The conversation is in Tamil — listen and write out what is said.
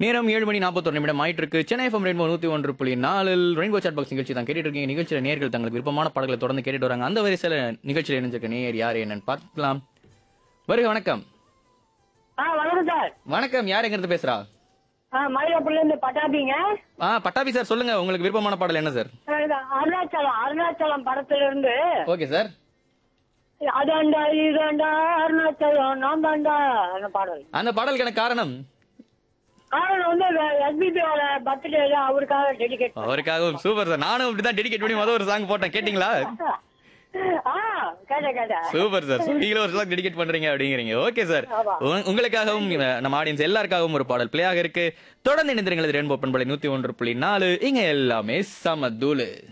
நேரம் ஏழு மணி நாற்பத்தொரு நிமிடம் ஆயிட்டு இருக்கு சென்னை எஃப்எம் ரெயின்போ நூத்தி ஒன்று புள்ளி நாலில் ரெயின்போ சாட் பாக்ஸ் நிகழ்ச்சி தான் கேட்டுட்டு இருக்கீங்க நிகழ்ச்சியில நேர்கள் தங்களுக்கு விருப்பமான பாடல்களை தொடர்ந்து கேட்டுட்டு வராங்க அந்த வரிசையில நிகழ்ச்சியில் இணைஞ்சிருக்க நேர் யார் என்னன்னு பார்க்கலாம் வருக வணக்கம் ஆ வணக்கம் சார் வணக்கம் யார் எங்கிருந்து பேசுறா ஆ மயிலாப்பூர்ல இருந்து பட்டாபிங்க ஆ பட்டாபி சார் சொல்லுங்க உங்களுக்கு விருப்பமான பாடல் என்ன சார் ஆ, இது அருணாச்சலம் அருணாச்சலம் படத்துல இருந்து ஓகே சார் அதாண்டா இதாண்டா அருணாச்சலம் நான் தாண்டா அந்த பாடல் அந்த பாடலுக்கு எனக்கு காரணம் காரணம் வந்து எஸ்பிபியோட பர்த்டே அவருக்காக டெடிகேட் அவருக்காகவும் சூப்பர் சார் நானும் இப்படிதான் டெடிகேட் பண்ணி மொதல் ஒரு சாங் போட்டேன் கேட்டிங்களா ஆ கேட்டேன் கேட்டேன் சூப்பர் சார் நீங்களும் ஒரு சாங் டெடிகேட் பண்றீங்க அப்படிங்கிறீங்க ஓகே சார் ஆமா. உங்க- உங்களுக்காகவும் அஹ், நம்ம ஆடியன்ஸ் எல்லாருக்காகவும் ஒரு பாடல் பிளே ஆக இருக்கு தொடர்ந்து இணைந்திருங்கள் ரெயின்போ பண்பலை நூத்தி ஒன்று புள்ளி நாலு இங்க எல்லாமே சமதூளு